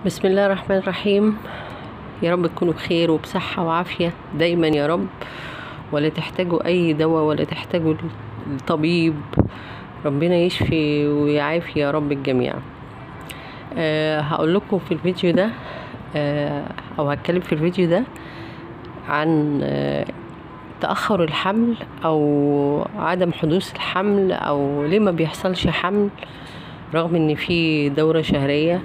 بسم الله الرحمن الرحيم يا رب تكونوا بخير وبصحة وعافية دايما يا رب ولا تحتاجوا أي دواء ولا تحتاجوا الطبيب ربنا يشفي ويعافي يا رب الجميع أه هقول لكم في الفيديو ده أه أو هتكلم في الفيديو ده عن أه تأخر الحمل أو عدم حدوث الحمل أو ليه ما بيحصلش حمل رغم ان في دورة شهرية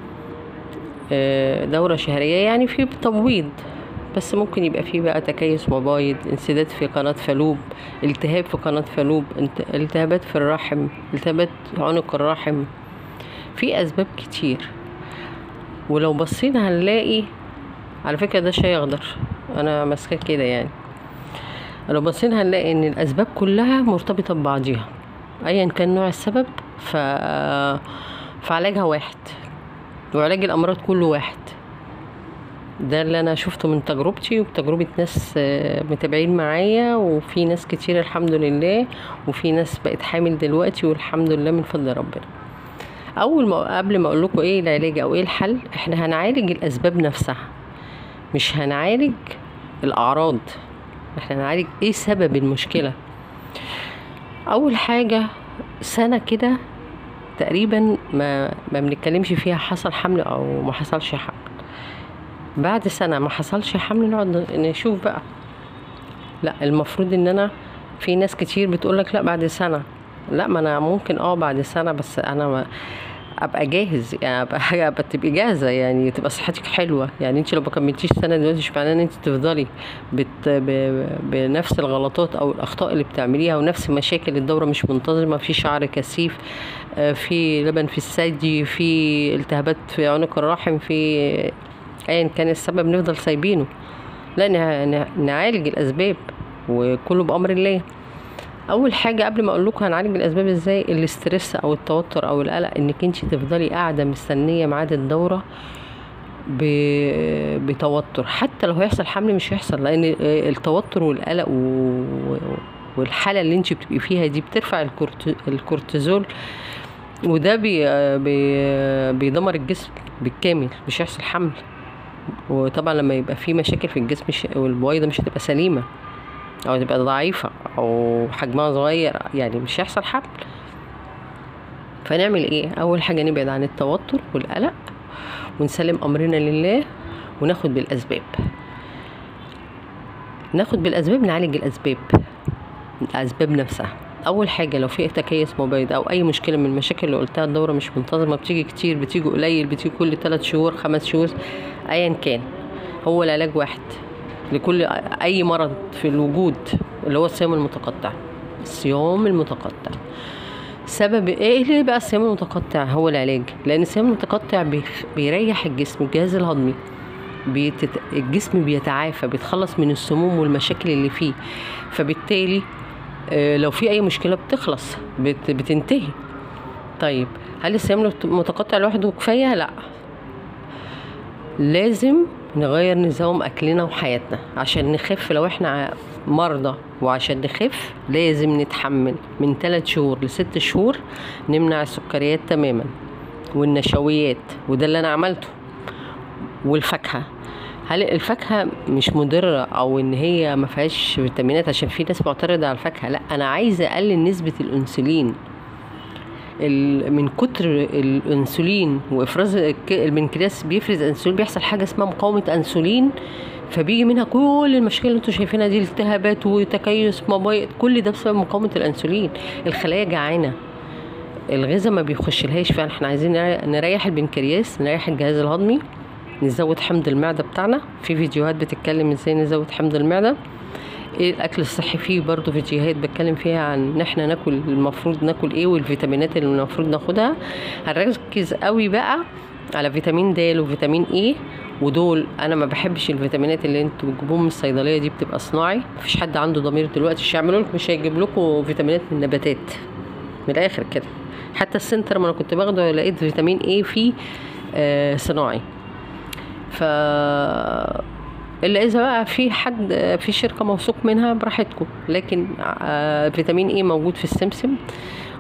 دورة شهرية يعني في تبويض بس ممكن يبقى فيه بقى تكيس مبايض انسداد في قناة فالوب التهاب في قناة فالوب التهابات في الرحم التهابات عنق الرحم في أسباب كتير ولو بصينا هنلاقي على فكرة ده شاي أخضر أنا ماسكاه كده يعني لو بصينا هنلاقي إن الأسباب كلها مرتبطة ببعضيها أيا كان نوع السبب ف... فعلاجها واحد وعلاج الامراض كله واحد ده اللي انا شفته من تجربتي وتجربة ناس متابعين معايا وفي ناس كتير الحمد لله وفي ناس بقت حامل دلوقتي والحمد لله من فضل ربنا اول ما قبل ما اقول لكم ايه العلاج او ايه الحل احنا هنعالج الاسباب نفسها مش هنعالج الاعراض احنا هنعالج ايه سبب المشكله اول حاجه سنه كده تقريبا ما ما بنتكلمش فيها حصل حمل او ما حصلش حمل بعد سنه ما حصلش حمل نقعد نشوف بقى لا المفروض ان انا في ناس كتير بتقولك لا بعد سنه لا ما انا ممكن اه بعد سنه بس انا ما ابقى جاهز يعني ابقى حاجه ابقى تبقي جاهزه يعني تبقى صحتك حلوه يعني انت لو ما كملتيش سنه دلوقتي مش معناه ان انت تفضلي بت ب... بنفس الغلطات او الاخطاء اللي بتعمليها ونفس مشاكل الدوره مش منتظمه في شعر كثيف في لبن في الثدي في التهابات في عنق الرحم في ايا كان السبب نفضل سايبينه لا نعالج الاسباب وكله بامر الله اول حاجه قبل ما اقول لكم هنعالج الاسباب ازاي الاسترس او التوتر او القلق انك انت تفضلي قاعده مستنيه ميعاد الدوره ب... بتوتر حتى لو هيحصل حمل مش هيحصل لان التوتر والقلق و... والحاله اللي انت بتبقي فيها دي بترفع الكورت... الكورتيزول وده بي... بي... بيدمر الجسم بالكامل مش هيحصل حمل وطبعا لما يبقى في مشاكل في الجسم والبويضه مش هتبقى سليمه او تبقى ضعيفة او حجمها صغير يعني مش هيحصل حمل فنعمل ايه اول حاجة نبعد عن التوتر والقلق ونسلم امرنا لله وناخد بالاسباب ناخد بالاسباب نعالج الاسباب الاسباب نفسها اول حاجه لو في تكيس مبيض او اي مشكله من المشاكل اللي قلتها الدوره مش منتظمه بتيجي كتير بتيجي قليل بتيجي كل 3 شهور خمس شهور ايا كان هو العلاج واحد لكل اي مرض في الوجود اللي هو الصيام المتقطع الصيام المتقطع سبب ايه ليه بقى الصيام المتقطع هو العلاج لان الصيام المتقطع بيريح الجسم الجهاز الهضمي بيتت... الجسم بيتعافى بيتخلص من السموم والمشاكل اللي فيه فبالتالي آه لو في اي مشكله بتخلص بت... بتنتهي طيب هل الصيام المتقطع لوحده كفايه لا لازم نغير نظام اكلنا وحياتنا عشان نخف لو احنا مرضى وعشان نخف لازم نتحمل من 3 شهور لست شهور نمنع السكريات تماما والنشويات وده اللي انا عملته والفاكهه هل الفاكهه مش مضره او ان هي ما فيهاش فيتامينات عشان في ناس معترضه على الفاكهه لا انا عايزه اقلل نسبه الانسولين من كتر الانسولين وافراز البنكرياس بيفرز انسولين بيحصل حاجه اسمها مقاومه انسولين فبيجي منها كل المشاكل اللي انتوا شايفينها دي التهابات وتكيس مبايض كل ده بسبب مقاومه الانسولين الخلايا جعانه الغذاء ما بيخشلهاش فاحنا عايزين نريح البنكرياس نريح الجهاز الهضمي نزود حمض المعده بتاعنا في فيديوهات بتتكلم ازاي نزود حمض المعده ايه الاكل الصحي فيه برضو فيديوهات بتكلم فيها عن ان احنا ناكل المفروض ناكل ايه والفيتامينات اللي المفروض ناخدها هنركز قوي بقى على فيتامين د وفيتامين ايه ودول انا ما بحبش الفيتامينات اللي انتوا بتجيبوهم من الصيدليه دي بتبقى صناعي مفيش حد عنده ضمير دلوقتي مش هيعملوا لكم مش هيجيب لكم فيتامينات من النباتات من الاخر كده حتى السنتر ما انا كنت باخده لقيت فيتامين ايه فيه آه صناعي ف الا اذا بقى في حد في شركه موثوق منها براحتكم لكن فيتامين ايه موجود في السمسم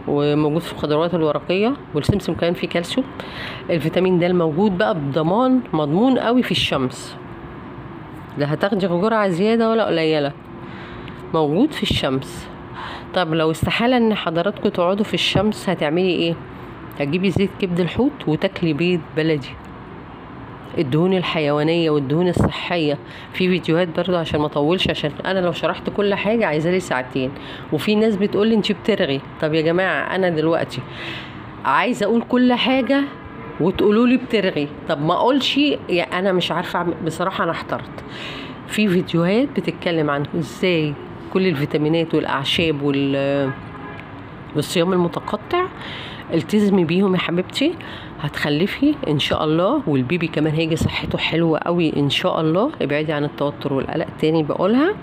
وموجود في الخضروات الورقيه والسمسم كمان فيه كالسيوم الفيتامين د موجود بقى بضمان مضمون قوي في الشمس لا هتاخدي جرعه زياده ولا قليله موجود في الشمس طب لو استحالة ان حضراتكم تقعدوا في الشمس هتعملي ايه هتجيبي زيت كبد الحوت وتاكلي بيض بلدي الدهون الحيوانية والدهون الصحية في فيديوهات برضو عشان ما اطولش عشان انا لو شرحت كل حاجة عايزة لي ساعتين وفي ناس بتقول لي انت بترغي طب يا جماعة انا دلوقتي عايزة اقول كل حاجة وتقولوا لي بترغي طب ما اقولش يا انا مش عارفة أعمل بصراحة انا احترت في فيديوهات بتتكلم عن ازاي كل الفيتامينات والاعشاب وال والصيام المتقطع التزمي بيهم يا حبيبتي هتخلفي ان شاء الله والبيبي كمان هيجي صحته حلوه قوي ان شاء الله ابعدي عن التوتر والقلق تاني بقولها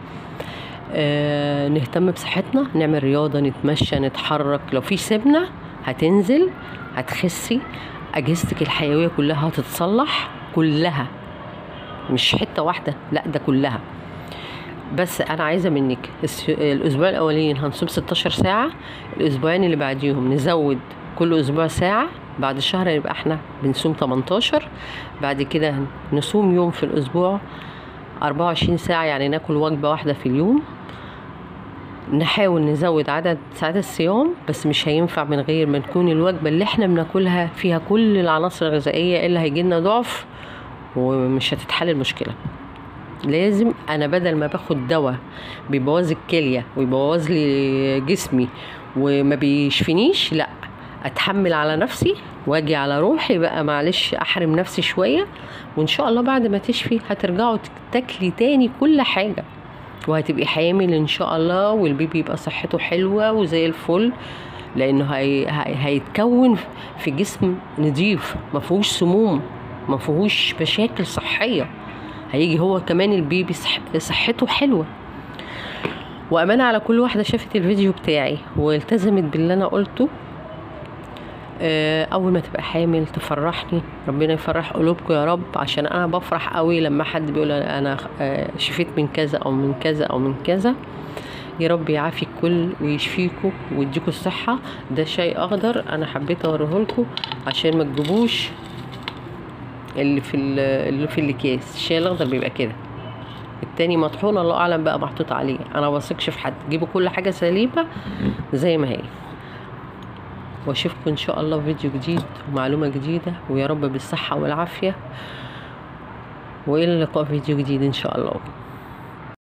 آه نهتم بصحتنا نعمل رياضه نتمشى نتحرك لو في سمنه هتنزل هتخسي اجهزتك الحيويه كلها هتتصلح كلها مش حته واحده لا ده كلها بس انا عايزه منك الس- الاسبوع الاولين هنصوم 16 ساعه الاسبوعين اللي بعديهم نزود كل اسبوع ساعه بعد شهر يبقى احنا بنصوم 18 بعد كده نصوم يوم في الاسبوع 24 ساعه يعني ناكل وجبه واحده في اليوم نحاول نزود عدد ساعات الصيام بس مش هينفع من غير ما نكون الوجبه اللي احنا بناكلها فيها كل العناصر الغذائيه اللي هيجيلنا ضعف ومش هتتحل المشكله لازم انا بدل ما باخد دواء بيبوظ الكليه ويبوظ لي جسمي وما بيشفينيش لا اتحمل على نفسي واجي على روحي بقى معلش احرم نفسي شويه وان شاء الله بعد ما تشفي هترجعوا تاكلي تاني كل حاجه وهتبقي حامل ان شاء الله والبيبي يبقى صحته حلوه وزي الفل لانه هي... هي... هيتكون في جسم نضيف ما فيهوش سموم ما فيهوش مشاكل صحيه هيجي هو كمان البيبي صح... صحته حلوه وامانه على كل واحده شافت الفيديو بتاعي والتزمت باللي انا قلته آه، اول ما تبقى حامل تفرحني ربنا يفرح قلوبكم يا رب عشان انا بفرح قوي لما حد بيقول انا آه، شفيت من كذا او من كذا او من كذا يا رب يعافي الكل ويشفيكم ويديكم الصحة ده شاي أخضر أنا حبيت أوريهولكم عشان ما تجيبوش اللي في ال- اللي في الأكياس الشاي الأخضر بيبقى كده التاني مطحون الله أعلم بقى محطوط عليه أنا بثقش في حد جيبوا كل حاجة سليمة زي ما هي واشوفكم ان شاء الله في فيديو جديد ومعلومه جديده ويا رب بالصحه والعافيه والى اللقاء في فيديو جديد ان شاء الله